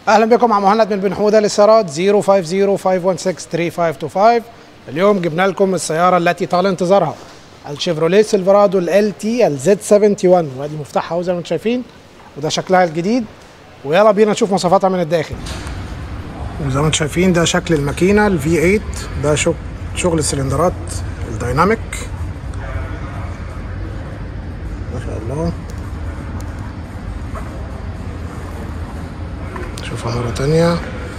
اهلا بكم مع مهند من بن حموده للسيارات 050-516-3525 اليوم جبنا لكم السياره التي طال انتظارها الشيفروليه سيلفرادو ال تي الزد 71 وادي مفتاحها اهو زي ما انتم شايفين وده شكلها الجديد ويلا بينا نشوف مواصفاتها من الداخل وزي ما انتم شايفين ده شكل الماكينه الفي 8 ده شغل شغل السلندرات الدايناميك ما شاء الله نشوفها مرة تانية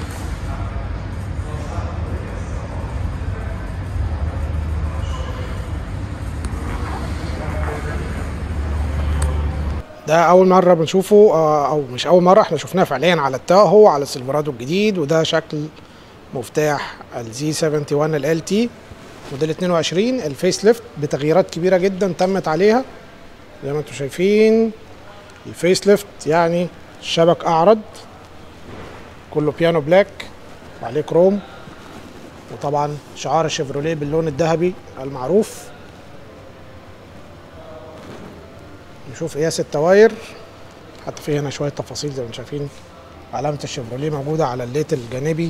ده أول مرة بنشوفه آه، أو مش أول مرة احنا شفناه فعليا على التاهو على السيلفرادو الجديد وده شكل مفتاح الزي 71 ال تي موديل 22 الفيس ليفت بتغييرات كبيرة جدا تمت عليها زي ما انتم شايفين الفيس ليفت يعني الشبك أعرض كله بيانو بلاك وعليه كروم وطبعا شعار الشيفروليه باللون الذهبي المعروف نشوف قياس التواير حتى في هنا شويه تفاصيل زي ما انتم شايفين علامه الشيفروليه موجوده على الليت الجانبي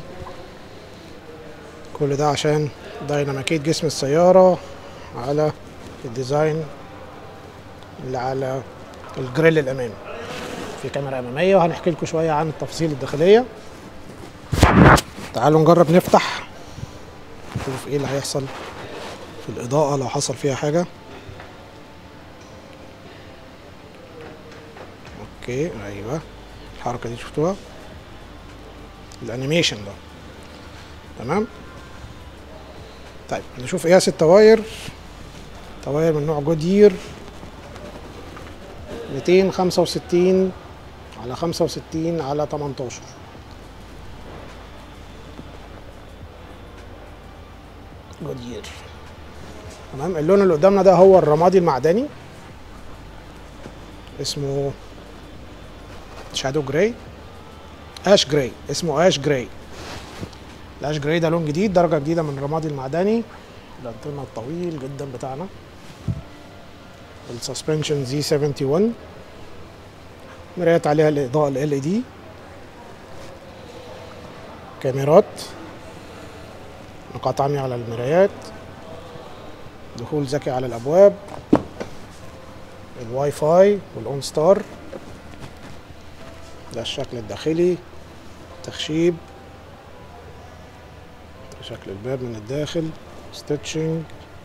كل ده عشان ديناميكيه جسم السياره على الديزاين اللي على الجريل الامامي في كاميرا اماميه وهنحكي لكم شويه عن التفاصيل الداخليه تعالوا نجرب نفتح نشوف ايه اللي هيحصل في الاضاءه لو حصل فيها حاجه اوكي ايوه الحركه دي شفتوها الانيميشن ده تمام طيب نشوف قياس التواير تواير من نوع جودير 265 على 65 على 18 جودير تمام اللون اللي قدامنا ده هو الرمادي المعدني اسمه شادو جراي اش جراي اسمه اش جراي الاش جراي ده لون جديد درجه جديده من الرمادي المعدني الانتنه الطويل جدا بتاعنا السسبنشن زي 71 مرايات عليها الاضاءه ال ال دي كاميرات نقاط عمياء على المرايات دخول ذكي على الابواب الواي فاي والاون ستار ده الشكل الداخلي تخشيب شكل الباب من الداخل ستيتشنج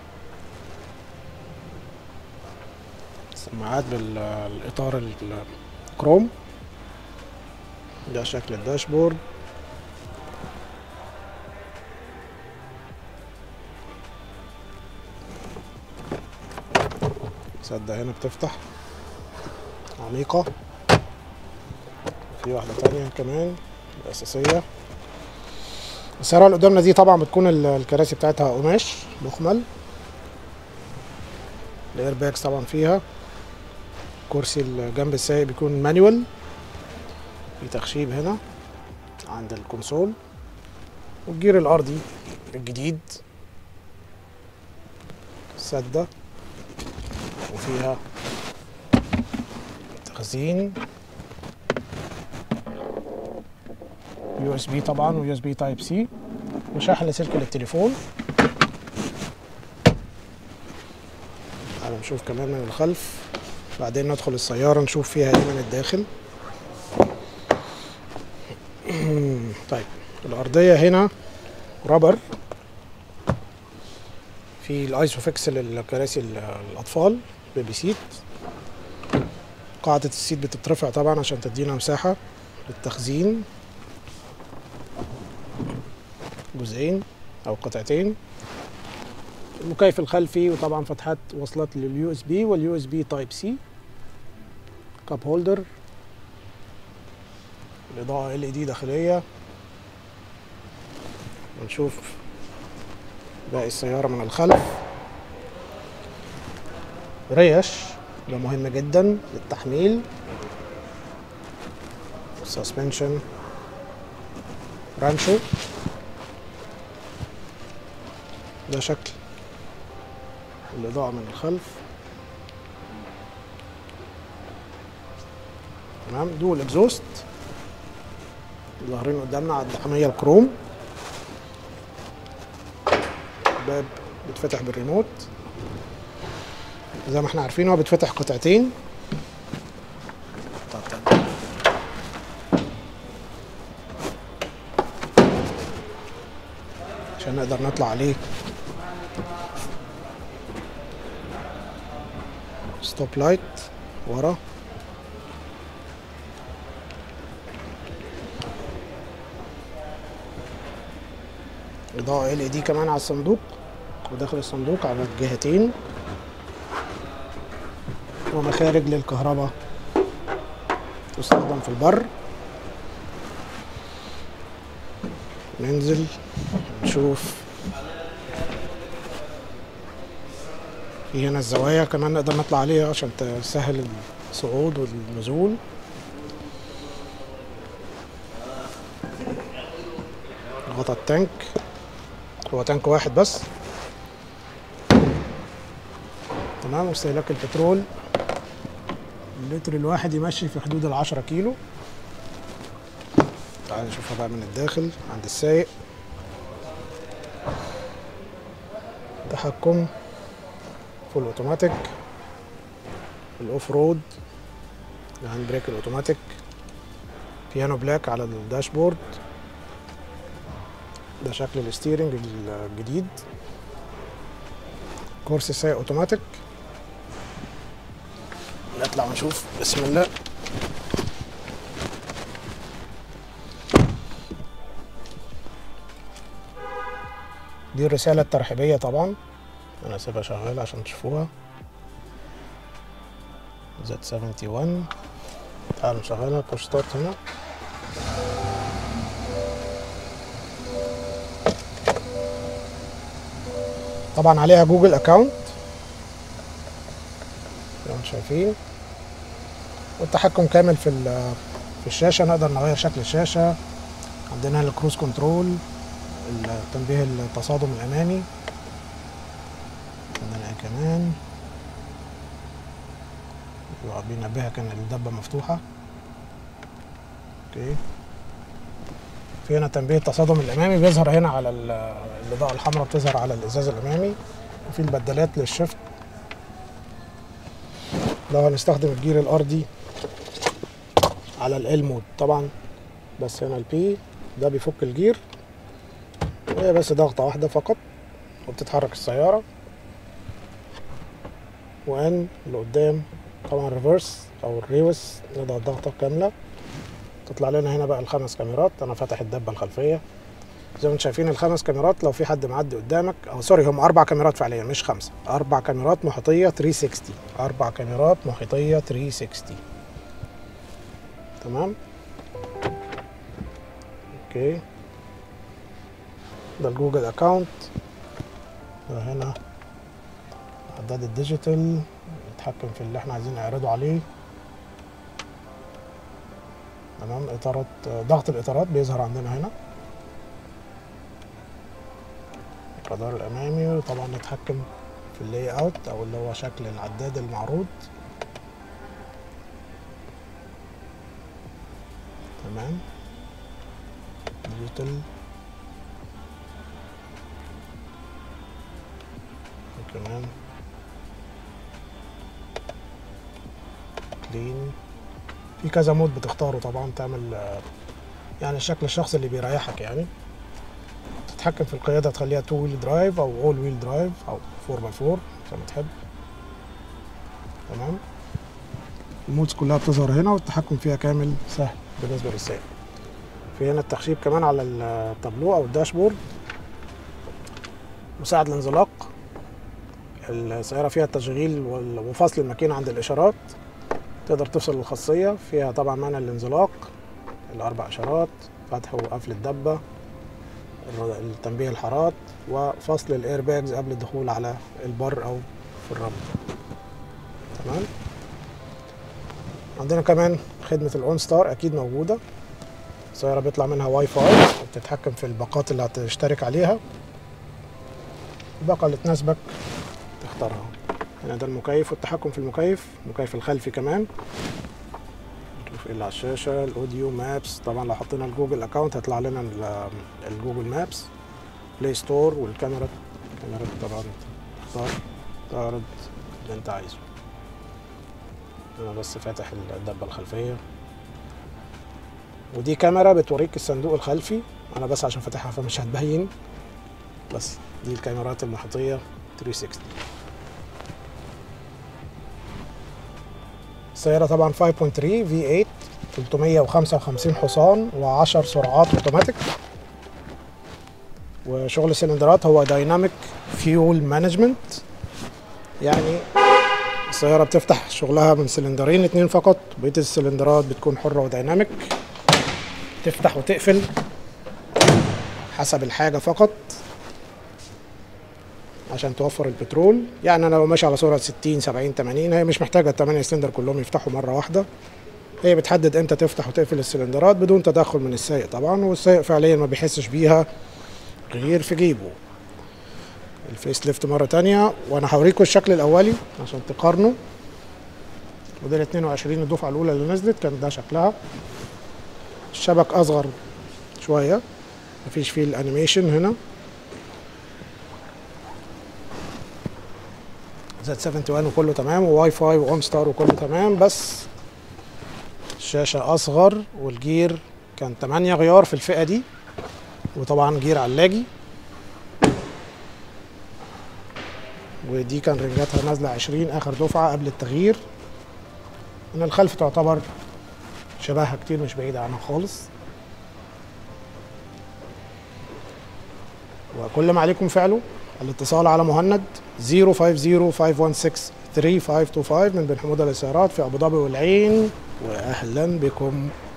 سماعات بالاطار الكروم ده شكل الداشبورد سدة هنا بتفتح عميقة في واحدة تانية كمان الأساسية السيارة اللي قدامنا دي طبعا بتكون ال- الكراسي بتاعتها قماش مخمل الاير باكس طبعا فيها كرسي الجنب السايق بيكون مانيوال في تخشيب هنا عند الكونسول والجير الارضي الجديد سدة وفيها تخزين يو اس بي طبعا ويو اس بي تايب سي وشاحن لسلك للتليفون تعالوا نشوف كمان من الخلف بعدين ندخل السيارة نشوف فيها ايه من الداخل طيب الأرضية هنا رابر في الايسوفيكس للكراسي ال- الأطفال بيبي سيت قاعدة السيت بتترفع طبعا عشان تدينا مساحة للتخزين جزئين أو قطعتين المكيف الخلفي وطبعا فتحات وصلات لليو اس بي واليو اس بي تايب سي كاب هولدر الإضاءة ال دي داخلية ونشوف باقي السيارة من الخلف ريش ده مهم جدا للتحميل سسبنشن رانشو ده شكل الإضاءة من الخلف تمام دول اكزوست ظاهرين قدامنا على الدعمية الكروم باب بيتفتح بالريموت زي ما احنا عارفين هو بيتفتح قطعتين عشان نقدر نطلع عليه ستوب لايت ورا إضاءة ال دي كمان على الصندوق وداخل الصندوق على الجهتين ومخارج للكهرباء تستخدم في البر ننزل نشوف في هنا الزوايا كمان نقدر نطلع عليها عشان تسهل الصعود والنزول غطا التانك هو تانك واحد بس تمام واستهلاك البترول اللتر الواحد يمشي في حدود العشرة كيلو تعال نشوفها بقى من الداخل عند السايق تحكم فول اوتوماتيك الاوف رود الهاند بريك الاوتوماتيك بيانو بلاك على الداشبورد ده شكل الستيرنج الجديد كرسي سايق اوتوماتيك نطلع ونشوف بسم الله دي الرسالة الترحيبية طبعا انا سيبها شغالة عشان تشوفوها زد 71 تعالوا نشغلها بوش ستارت هنا طبعا عليها جوجل اكاونت زي ما انتم شايفين والتحكم كامل في في الشاشه نقدر نغير شكل الشاشه عندنا الكروز كنترول التنبيه التصادم الامامي عندنا ايه كمان بينبهك ان الدبه مفتوحه اوكي في هنا تنبيه التصادم الامامي بيظهر هنا على الاضاءه الحمراء بتظهر على الازاز الامامي وفي البدلات للشفت لو هنستخدم الجير الارضي على ال مود طبعا بس هنا البي ده بيفك الجير وهي بس ضغطة واحدة فقط وبتتحرك السيارة وان لقدام طبعا ريفرس او الريوس نضغط ضغطة كاملة تطلع لنا هنا بقى الخمس كاميرات انا فاتح الدبة الخلفية زي ما انتم شايفين الخمس كاميرات لو في حد معدي قدامك او سوري هم اربع كاميرات فعليا مش خمسه اربع كاميرات محيطيه 360 اربع كاميرات محيطيه 360 تمام اوكي ده الجوجل اكاونت هنا عداد الديجيتال نتحكم في اللي احنا عايزين نعرضه عليه تمام اطارات ضغط الاطارات بيظهر عندنا هنا الرادار الامامي وطبعا نتحكم في اللاي اوت او اللي هو شكل العداد المعروض تمام ديجيتال وكمان كلين في كذا مود بتختاره طبعا تعمل يعني الشكل الشخصي اللي بيريحك يعني تتحكم في القيادة تخليها تو ويل درايف أو أول ويل درايف أو 4 باي 4 زي ما تحب تمام المودز كلها بتظهر هنا والتحكم فيها كامل سهل بالنسبة للسائق في هنا التخشيب كمان على التابلو أو الداشبورد مساعد الانزلاق السيارة فيها التشغيل وفصل الماكينة عند الإشارات تقدر تفصل الخاصية فيها طبعا معنى الانزلاق الأربع إشارات فتح وقفل الدبة التنبيه الحارات وفصل الاير باجز قبل الدخول على البر او في الرمل تمام عندنا كمان خدمة الاون ستار اكيد موجودة السيارة بيطلع منها واي فاي وبتتحكم في الباقات اللي هتشترك عليها الباقة اللي تناسبك تختارها هنا ده المكيف والتحكم في المكيف المكيف الخلفي كمان نشوف اللي على الشاشه الاوديو مابس طبعا لو حطينا الجوجل اكونت هيطلع لنا ال- الجوجل مابس بلاي ستور والكاميرا الكاميرا طبعا تختار تعرض اللي انت عايزه انا بس فاتح الدبه الخلفيه ودي كاميرا بتوريك الصندوق الخلفي انا بس عشان فاتحها فمش هتبين بس دي الكاميرات المحيطيه 360 السيارة طبعا 5.3 V8 355 حصان و10 سرعات اوتوماتيك وشغل السلندرات هو دايناميك فيول مانجمنت يعني السيارة بتفتح شغلها من سلندرين اتنين فقط بقية السلندرات بتكون حرة ودايناميك تفتح وتقفل حسب الحاجة فقط عشان توفر البترول يعني انا لو ماشي على سرعه 60 70 80 هي مش محتاجه الثمانيه سلندر كلهم يفتحوا مره واحده هي بتحدد امتى تفتح وتقفل السلندرات بدون تدخل من السائق طبعا والسائق فعليا ما بيحسش بيها غير في جيبه الفيس ليفت مره تانية وانا هوريكم الشكل الاولي عشان تقارنوا موديل 22 الدفعه الاولى اللي نزلت كان ده شكلها الشبك اصغر شويه مفيش فيه الانيميشن هنا زد 71 وكله تمام وواي فاي واون ستار وكله تمام بس الشاشة أصغر والجير كان 8 غيار في الفئة دي وطبعا جير علاجي ودي كان رنجاتها نازلة 20 آخر دفعة قبل التغيير من الخلف تعتبر شبهها كتير مش بعيدة عنها خالص وكل ما عليكم فعله الاتصال على مهند 050-516-3525 من بن حمودة للسيارات في أبو ظبي والعين وأهلا بكم